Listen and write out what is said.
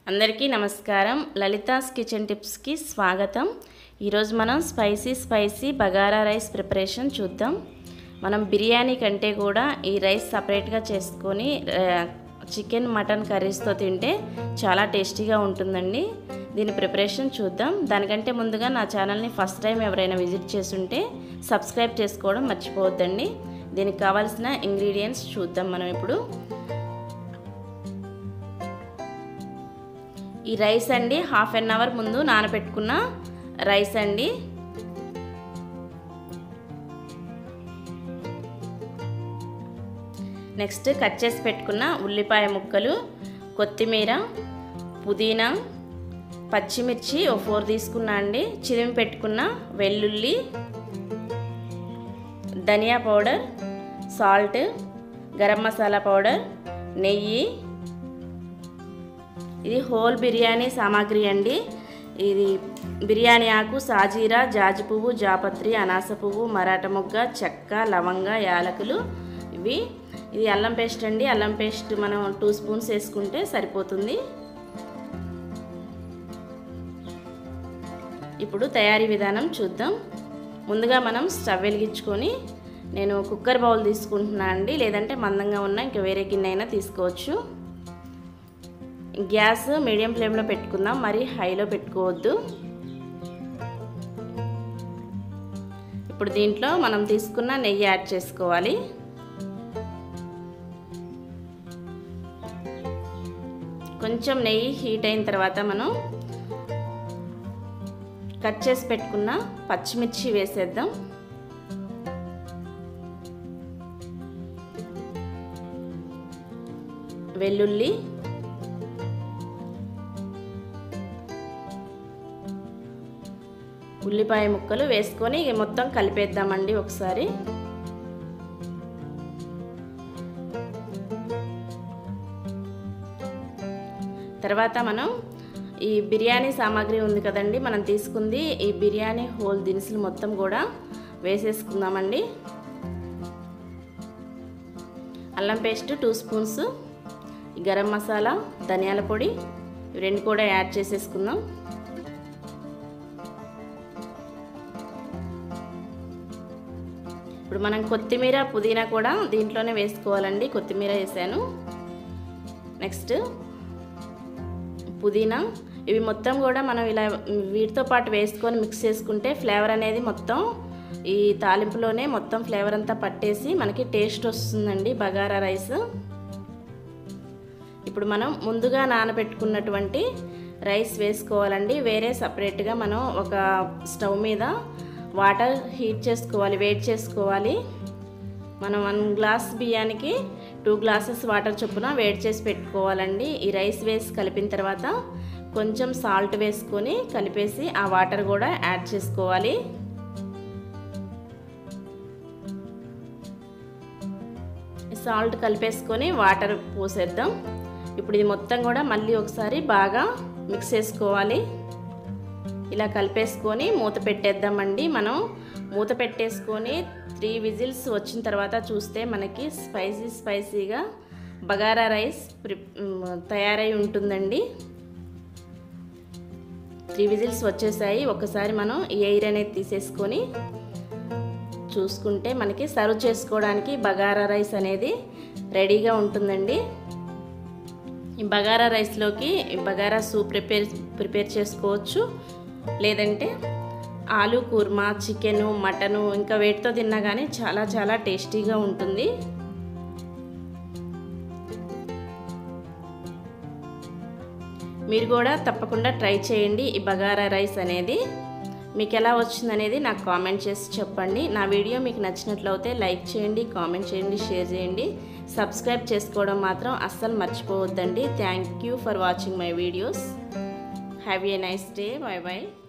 అందరికీ నమస్కారం లలితాస్ కిచెన్ టిప్స్కి స్వాగతం ఈరోజు మనం spicy spicy bagara rice preparation చూద్దాం మనం బిర్యానీ కంటే కూడా ఈ రైస్ సపరేట్గా చేసుకొని ఆ, చికెన్ మటన్ కర్రీస్తో తింటే చాలా టేస్టీగా ఉంటుందండి దీని ప్రిపరేషన్ చూద్దాం దానికంటే ముందుగా నా ఛానల్ని ఫస్ట్ టైం ఎవరైనా విజిట్ చేస్తుంటే సబ్స్క్రైబ్ చేసుకోవడం మర్చిపోవద్దండి దీనికి కావాల్సిన ఇంగ్రీడియంట్స్ చూద్దాం మనం ఇప్పుడు ఈ రైస్ అండి హాఫ్ అన్ అవర్ ముందు నానబెట్టుకున్న రైస్ అండి నెక్స్ట్ కట్ చేసి పెట్టుకున్న ఉల్లిపాయ ముక్కలు కొత్తిమీర పుదీనా పచ్చిమిర్చి ఓ ఫోర్ తీసుకున్నా అండి చిరిమి పెట్టుకున్న వెల్లుల్లి ధనియా powder salt garam masala powder నెయ్యి ఇది హోల్ బిర్యానీ సామాగ్రి అండి ఇది బిర్యానీ ఆకు సాజీరా జాజి పువ్వు జాపత్రి అనాస పువ్వు మరాఠ మొగ్గ చెక్క లవంగ యాలకులు ఇవి ఇది అల్లం పేస్ట్ అండి అల్లం పేస్ట్ మనం టూ స్పూన్స్ వేసుకుంటే సరిపోతుంది ఇప్పుడు తయారీ విధానం చూద్దాం ముందుగా మనం స్టవ్ వెలిగించుకొని నేను కుక్కర్ బౌల్ తీసుకుంటున్నా అండి లేదంటే మందంగా ఉన్న ఇంకా వేరే గిన్నె అయినా తీసుకోవచ్చు గ్యాస్ మీడియం ఫ్లేమ్లో పెట్టుకుందాం మరి హైలో పెట్టుకోవద్దు ఇప్పుడు దీంట్లో మనం తీసుకున్న నెయ్యి యాడ్ చేసుకోవాలి కొంచెం నెయ్యి హీట్ అయిన తర్వాత మనం కట్ చేసి పెట్టుకున్న పచ్చిమిర్చి వేసేద్దాం వెల్లుల్లి ఉల్లిపాయ ముక్కలు వేసుకొని మొత్తం కలిపేద్దామండి ఒకసారి తర్వాత మనం ఈ బిర్యానీ సామాగ్రి ఉంది కదండి మనం తీసుకుంది ఈ బిర్యానీ హోల్ దినుసులు మొత్తం కూడా వేసేసుకుందామండి అల్లం paste two spoons garam masala ధనియాల పొడి ఇవి రెండు కూడా యాడ్ చేసేసుకుందాం ఇప్పుడు మనం కొత్తిమీర పుదీనా కూడా దీంట్లోనే వేసుకోవాలండి కొత్తిమీర వేసాను నెక్స్ట్ పుదీనా ఇవి మొత్తం కూడా మనం ఇలా వీటితో పాటు వేసుకొని మిక్స్ చేసుకుంటే ఫ్లేవర్ అనేది మొత్తం ఈ తాలింపులోనే మొత్తం ఫ్లేవర్ అంతా పట్టేసి మనకి టేస్ట్ వస్తుందండి బగారా రైస్ ఇప్పుడు మనం ముందుగా నానబెట్టుకున్నటువంటి రైస్ వేసుకోవాలండి వేరే సపరేట్గా మనం ఒక స్టవ్ మీద వాటర్ హీట్ చేసుకోవాలి వేడి చేసుకోవాలి మనం వన్ గ్లాస్ బియ్యానికి టూ గ్లాసెస్ వాటర్ చొప్పున వేడి చేసి పెట్టుకోవాలండి ఈ రైస్ వేసి కలిపిన తర్వాత కొంచెం సాల్ట్ వేసుకొని కలిపేసి ఆ వాటర్ కూడా యాడ్ చేసుకోవాలి సాల్ట్ కలిపేసుకొని వాటర్ పోసేద్దాం ఇప్పుడు ఇది మొత్తం కూడా మళ్ళీ ఒకసారి బాగా మిక్స్ చేసుకోవాలి ఇలా కలిపేసుకొని మూత పెట్టేద్దామండి మనం మూత పెట్టేసుకొని త్రీ విజిల్స్ వచ్చిన తర్వాత చూస్తే మనకి స్పైసీ స్పైసీగా బగారా రైస్ ప్రి తయారై ఉంటుందండి త్రీ విజిల్స్ వచ్చేసాయి ఒకసారి మనం ఈ ఎయిర్ అనేది తీసేసుకొని చూసుకుంటే మనకి సర్వ్ చేసుకోవడానికి బగారా రైస్ అనేది రెడీగా ఉంటుందండి ఈ బగారా రైస్లోకి బగారా సూప్ ప్రిపేర్ ప్రిపేర్ చేసుకోవచ్చు లేదంటే ఆలు కుర్మా చికెను మటను ఇంకా వేటితో తిన్నా కానీ చాలా చాలా టేస్టీగా ఉంటుంది మీరు కూడా తప్పకుండా ట్రై చేయండి ఈ బగారా రైస్ అనేది మీకు ఎలా వచ్చిందనేది నాకు కామెంట్ చేసి చెప్పండి నా వీడియో మీకు నచ్చినట్లయితే లైక్ చేయండి కామెంట్ చేయండి షేర్ చేయండి సబ్స్క్రైబ్ చేసుకోవడం మాత్రం అస్సలు మర్చిపోవద్దండి thank you for watching my videos have a nice day bye bye